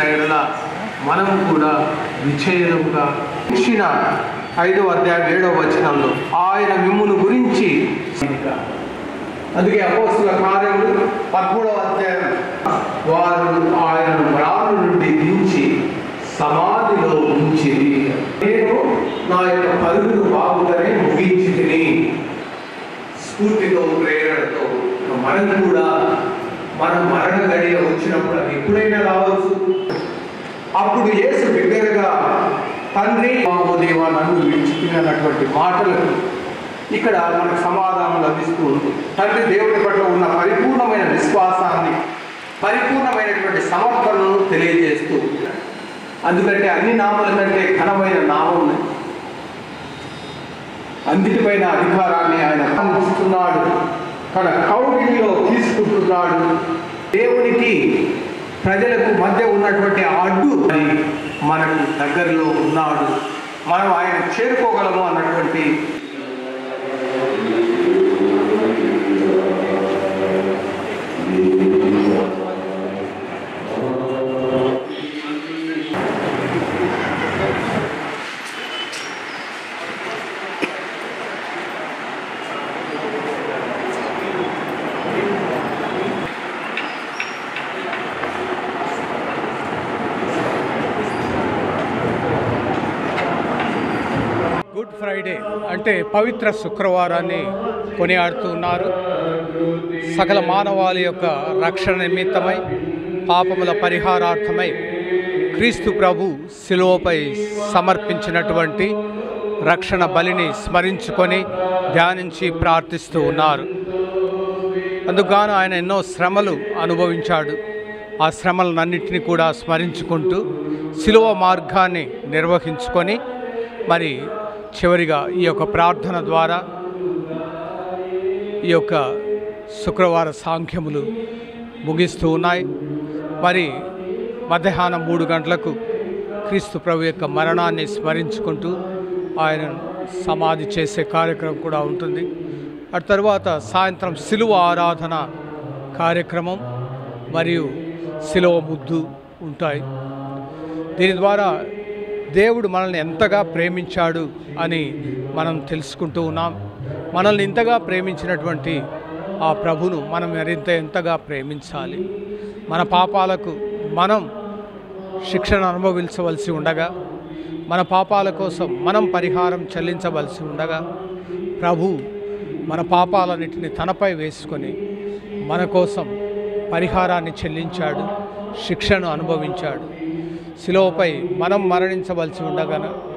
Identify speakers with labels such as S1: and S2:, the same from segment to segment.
S1: ఎడల మనము కూడా విజయముగా ఇచ్చిన ఐదవ అధ్యాయం ఏడవ వచనంలో ఆయన మిమ్మును గురించి అందుకే అపోస్తుల కార్యములు పదమూడవ అధ్యాయం వారు ఆయనను ప్రాణు నుండి దించి సమాధిలో ఉంచి నేను నా యొక్క పరుగును బాగుగానే ముగించి తిని స్ఫూర్తితో ప్రేరణతో మనం కూడా మన మరణ గడియ వచ్చినప్పుడు అది ఎప్పుడైనా రావచ్చు అప్పుడు యేసు బిగ్గరగా తండ్రి మామో దేవా నన్ను విడిచిపోయినటువంటి మాటలకు ఇక్కడ మనకు సమాధానం లభిస్తూ ఉంది తండ్రి దేవుడి పట్ల ఉన్న పరిపూర్ణమైన విశ్వాసాన్ని పరిపూర్ణమైనటువంటి సమర్పణను తెలియజేస్తూ అందుకంటే అన్ని నామల కంటే ఘనమైన నామం అన్నిటిపైన అధికారాన్ని ఆయన ఇస్తున్నాడు తన కౌగిలిలో తీసుకుంటున్నాడు దేవునికి ప్రజలకు మధ్య ఉన్నటువంటి ఆ అడ్డు మరి మనకు దగ్గరలో ఉన్నాడు మనం ఆయన చేరుకోగలము అన్నటువంటి
S2: గుడ్ ఫ్రైడే అంటే పవిత్ర శుక్రవారాన్ని కొనియాడుతూ ఉన్నారు సకల మానవాళి యొక్క రక్షణ నిమిత్తమై పాపముల పరిహారార్థమై క్రీస్తు ప్రభు శిలువపై సమర్పించినటువంటి రక్షణ బలిని స్మరించుకొని ధ్యానించి ప్రార్థిస్తూ ఉన్నారు అందుకుగాను ఆయన ఎన్నో శ్రమలు అనుభవించాడు ఆ శ్రమలన్నింటినీ కూడా స్మరించుకుంటూ శిలువ మార్గాన్ని నిర్వహించుకొని మరి చివరిగా ఈ యొక్క ప్రార్థన ద్వారా ఈ యొక్క శుక్రవార సాంఖ్యములు ముగిస్తూ ఉన్నాయి మరి మధ్యాహ్నం మూడు గంటలకు క్రీస్తు ప్రభు యొక్క మరణాన్ని స్మరించుకుంటూ ఆయన సమాధి చేసే కార్యక్రమం కూడా ఉంటుంది ఆ తర్వాత సాయంత్రం సిలువ ఆరాధన కార్యక్రమం మరియు సిలువ ముద్దు ఉంటాయి దీని ద్వారా దేవుడు మనల్ని ఎంతగా ప్రేమించాడు అని మనం తెలుసుకుంటూ ఉన్నాం మనల్ని ఇంతగా ప్రేమించినటువంటి ఆ ప్రభును మనం మరింత ఎంతగా ప్రేమించాలి మన పాపాలకు మనం శిక్షణ అనుభవించవలసి ఉండగా మన పాపాల కోసం మనం పరిహారం చెల్లించవలసి ఉండగా ప్రభు మన పాపాలన్నిటిని తనపై వేసుకొని మన కోసం పరిహారాన్ని చెల్లించాడు శిక్షను అనుభవించాడు శిలువపై మనం మరణించవలసి ఉండగా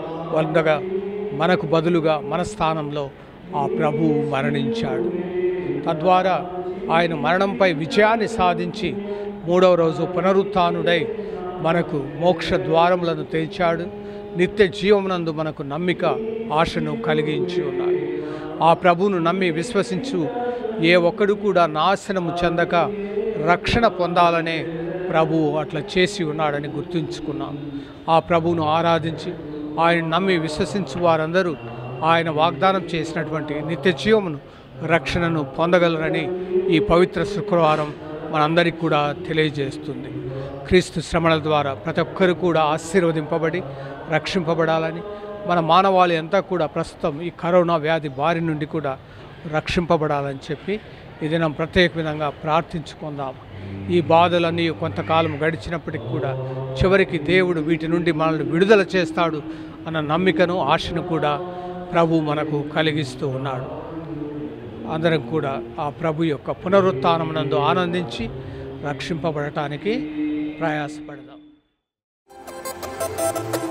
S2: ఉండగా మనకు బదులుగా మన స్థానంలో ఆ ప్రభువు మరణించాడు తద్వారా ఆయన మరణంపై విజయాన్ని సాధించి మూడవ రోజు పునరుత్నుడై మనకు మోక్ష ద్వారములను తెరిచాడు నిత్య జీవమునందు మనకు నమ్మిక ఆశను కలిగించి ఉన్నాడు ఆ ప్రభువును నమ్మి విశ్వసించు ఏ ఒక్కడు కూడా నాశనము చెందక రక్షణ పొందాలనే ప్రభువు అట్లా చేసి ఉన్నాడని గుర్తుంచుకున్నాం ఆ ప్రభువును ఆరాధించి ఆయన నమ్మి విశ్వసించు వారందరూ ఆయన వాగ్దానం చేసినటువంటి నిత్య జీవమును రక్షణను పొందగలరని ఈ పవిత్ర శుక్రవారం మనందరికీ కూడా తెలియజేస్తుంది క్రీస్తు శ్రమల ద్వారా ప్రతి ఒక్కరు కూడా ఆశీర్వదింపబడి రక్షింపబడాలని మన మానవాళి అంతా కూడా ప్రస్తుతం ఈ కరోనా వ్యాధి బారి నుండి కూడా రక్షింపబడాలని చెప్పి ఈ దినం ప్రత్యేక విధంగా ప్రార్థించుకుందాం ఈ బాధలన్నీ కొంతకాలం గడిచినప్పటికి కూడా చివరికి దేవుడు వీటి నుండి మనల్ని విడుదల చేస్తాడు అన్న నమ్మికను ఆశను కూడా ప్రభు మనకు కలిగిస్తూ ఉన్నాడు అందరం కూడా ఆ ప్రభు యొక్క పునరుత్నమునందు ఆనందించి రక్షింపబడటానికి ప్రయాసపడదాం